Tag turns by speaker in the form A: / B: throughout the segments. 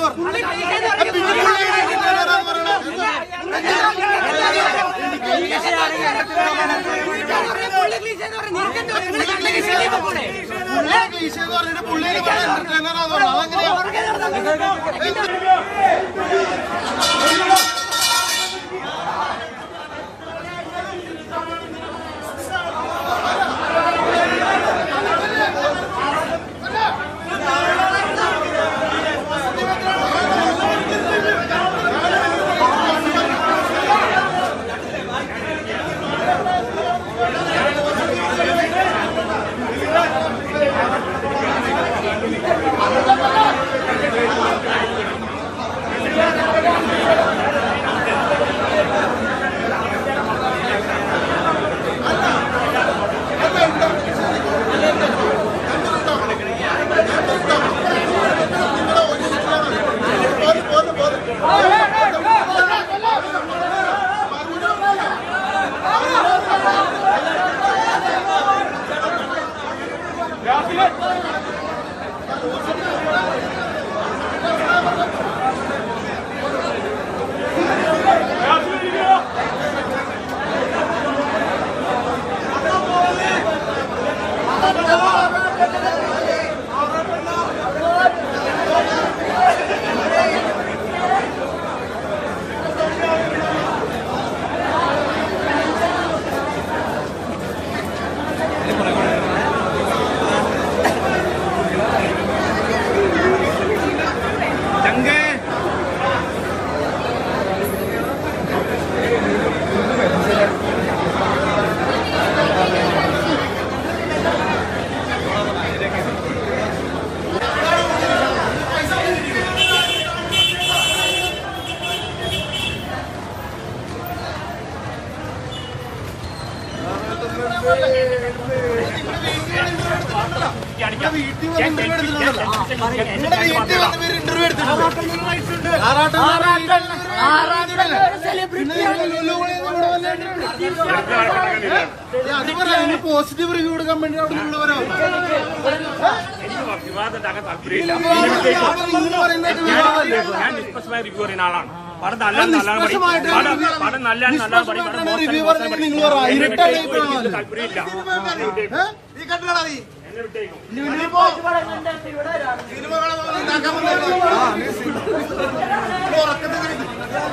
A: Positive review കൊടുക്കാൻ വേണ്ടി അവിടെ നിന്നുള്ളവരോ
B: വിവാദം ഉണ്ടാക്കാൻ താല്പര്യമില്ല
A: അപ്പൊ നിങ്ങൾ പറയുന്നത് വിവാദമല്ലേ?
B: ഞാൻ നിഷ്പക്ഷമായ റിവ്യൂ പറയുന്ന ആളാണ് പടം നല്ല നല്ലതാണ് പറയും
A: നിഷ്പക്ഷമായിട്ട്
B: പടം
A: review-
B: പടം നല്ല നല്ലതാണ് പറയും പടം
A: നിഷ്പക്ഷമായിട്ടാണ്
B: മോശം
A: review
B: മോശം
A: പറഞ്ഞത്
B: പറയും.
A: നിങ്ങൾ പറ.
B: എന്നെ
A: ഇരുട്ടാണ്
B: വിട്ടേക്കും,
A: ഇപ്പോൾ
B: എനിക്ക്
A: വന്നത്.
B: താല്പര്യമില്ല
A: ഏ? ഈ കണ്ടുകളാ നീ
B: എന്നെ വിട്ടേക്കും
A: ഇനിയിപ്പോ സിനിമകളെ ഉണ്ടാക്കാൻ വന്നേക്കുവാ. ആ, നീ സിനിമ- ഇപ്പൊ ഉറക്കത്തിൽ കിടക്ക്.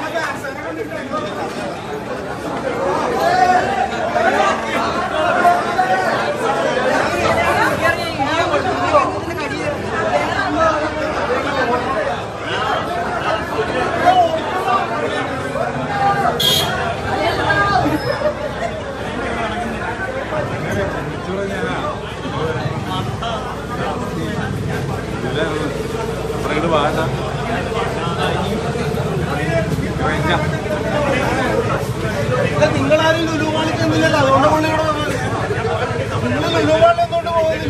A: ഇല്ല, നിങ്ങളാരും ലുലുമാളിക്ക് എന്തില്ലല്ലോ അതുകൊണ്ട് പുള്ളി ഇവിടെ വന്നത് നിങ്ങൾ ലുലുമാളിൽ എന്തുകൊണ്ട് പോകുന്നില്ല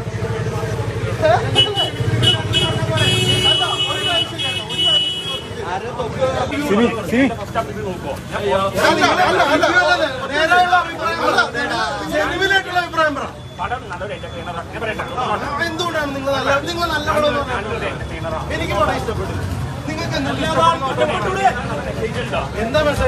A: അല്ല, അല്ല, അല്ല. നേരെയുള്ള അഭിപ്രായം പറ. ജെനുവിനായിട്ടുള്ള അഭിപ്രായം പറ
B: പടം നല്ലൊരു എന്റർടൈനറാണ് ഞാൻ പറയട്ടെ
A: അപ്പൊ എന്തുകൊണ്ടാണ് നിങ്ങൾ നല്ല നിങ്ങൾ നല്ല പടം എന്ന് പറഞ്ഞത്?
B: നല്ലൊരു എന്റർടൈനറാണ്
A: എനിക്ക് പടം ഇഷ്ടപ്പെട്ടു നിങ്ങൾക്ക് എന്തുകൊണ്ട് ഇഷ്ടപ്പെട്ടു? എന്താ പക്ഷേ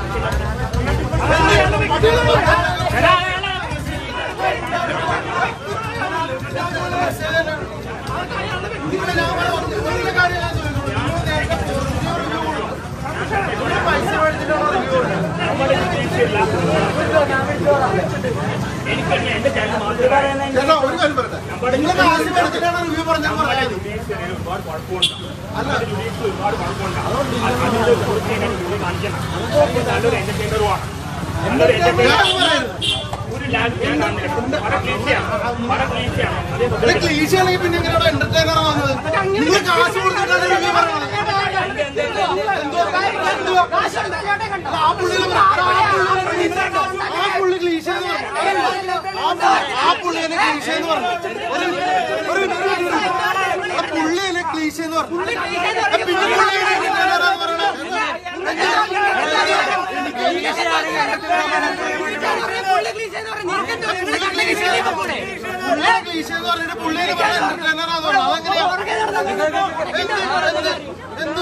A: പൈസ മേടിച്ചിട്ടാണോ റിവ്യൂ
B: എനിക്ക് എന്റെ ചാനൽ മാത്രമേ
A: ചേട്ടാ ഒരു കാര്യം പറയട്ടെ നിങ്ങൾ കാശ് മേടിച്ചിട്ടാണ് റിവ്യൂ പറഞ്ഞാൽ പറയാം
B: ഒരുപാട് കുഴപ്പമുണ്ട് അല്ല ഒരുപാട് കുഴപ്പമുണ്ട് അതിന്റെ കുറിച്ച് ഞാൻ ഇവിടെ കാണിക്കണം നല്ലൊരു എന്റർടൈനറുമാണ് നല്ലൊരു എന്റർടൈനർ ഒരു ലാഗ് ഞാൻ കാണുന്നില്ല പടം ക്ലീശയാണ് പടം ക്ലീശയാണ് അതേ
A: ഇത് ക്ലീശ ആണെങ്കിൽ പിന്നെ എങ്ങനെയാണ് എന്റർടൈനർ വന്നത് നിങ്ങൾ കാശ് കൊടുത്തിട്ടാണ് റിവ്യൂ പറയുന്നത് ആ പുള്ളിനെ പറ- ആ പുള്ളിനെ ക്ലീശ ആ പുള്ളി ക്ലീശ എന്ന് പറഞ്ഞു ആ പുള്ളി- ആ പുള്ളിനെ ക്ലീശ എന്ന് പറഞ്ഞു ഒരു മിനിറ്റ്, ഒരു മിനിറ്റ്, ഒരു മിനിറ്റ്. ആ പുള്ളിനെ ക്ലീശ എന്ന് പറഞ്ഞു ആ പിന്നെ പുള്ളി entertainer ആണെന്ന് പറയണത്. പുള്ളിനെ ക്ലീശ എന്ന് പറഞ്ഞിട്ട് പുള്ളിനെ പറഞ്ഞ എന്റർടൈനർ ആണെന്ന് പറഞ്ഞു അതെങ്ങനെയാ എന്ത്? എന്ത്?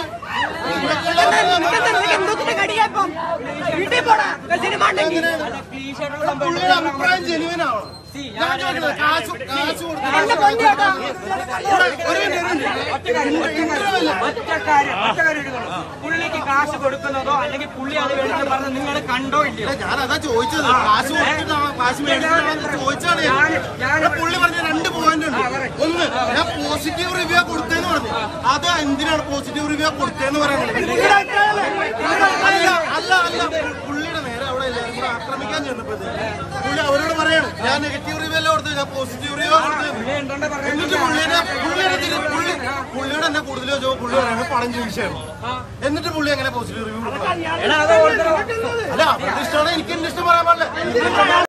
C: എന്തൊക്കെ കടിയപ്പം വീട്ടിൽ പോടാ സിനിമ ഉണ്ടെങ്കിൽ
A: എങ്ങനെയാണ്? പുള്ളിയുടെ അഭിപ്രായം ജെനുവിൻ ആവണം ഞാൻ ചോദിക്കുന്നത് കാശ് കാശ് കൊടുത്ത്
C: എന്റെ പൊന്നിയേട്ടാ
A: ഒരു മിനിറ്റ്, ഒരു മിനിറ്റ്. ഇന്റർവ്യൂ അല്ല.
D: ഒറ്റക്കാര്യം ഒറ്റക്കാര്യം എടുക്കണം പുള്ളിക്ക് കാശ് കൊടുക്കുന്നതോ അല്ലെങ്കിൽ പുള്ളി അത് മേടിച്ച് പറഞ്ഞ് നിങ്ങൾ കണ്ടോ ഇല്ലയോ
A: ഞാൻ അതാ ചോദിച്ചത് കാശ് കൊടുത്തിട്ടാണോ കാശ് മേടിച്ചിട്ടാണോ ചോദിച്ചാണ് ഞാൻ ഇവിടെ പുള്ളി പറഞ്ഞ രണ്ട് പോയിന്റ് ഉണ്ട് ഒന്ന് ഞാൻ പോസിറ്റീവ് റിവ്യൂ കൊടുത്തേന്ന് പറഞ്ഞു അത് എന്തിനാണ് പോസിറ്റീവ് റിവ്യൂ കൊടുത്തേന്ന് പറയുന്നത് അല്ല അല്ല അല്ല പുള്ളിയുടെ നേരെ അവിടെ എല്ലാവരും കൂടെ ആക്രമിക്കാൻ ചെന്നപ്പോഴത്തേക്ക് പുള്ളി അവരോട് പറയാണ് ഞാൻ നെഗറ്റീവ് റിവ്യൂ അല്ല കൊടുത്തത് ഞാൻ പോസിറ്റീവ് റിവ്യൂ കൊടുത്തത് എന്നിട്ട് പുള്ളിയുടെ പുള്ളിയുടെ തിരി- പുള്ളി പുള്ളിയോട് എന്നെ കൂടുതൽ ചോദിച്ചപ്പോൾ പുള്ളി പറയുന്നത് പണം ചോദിച്ചാണ് എന്നിട്ട് പുള്ളി എങ്ങനെ പോസിറ്റീവ് റിവ്യൂ കൊടുക്കണം അല്ല അവരുടെ ഇഷ്ടമാണ് എനിക്ക് എന്റെ ഇഷ്ടം പറയാൻ പാടില്ല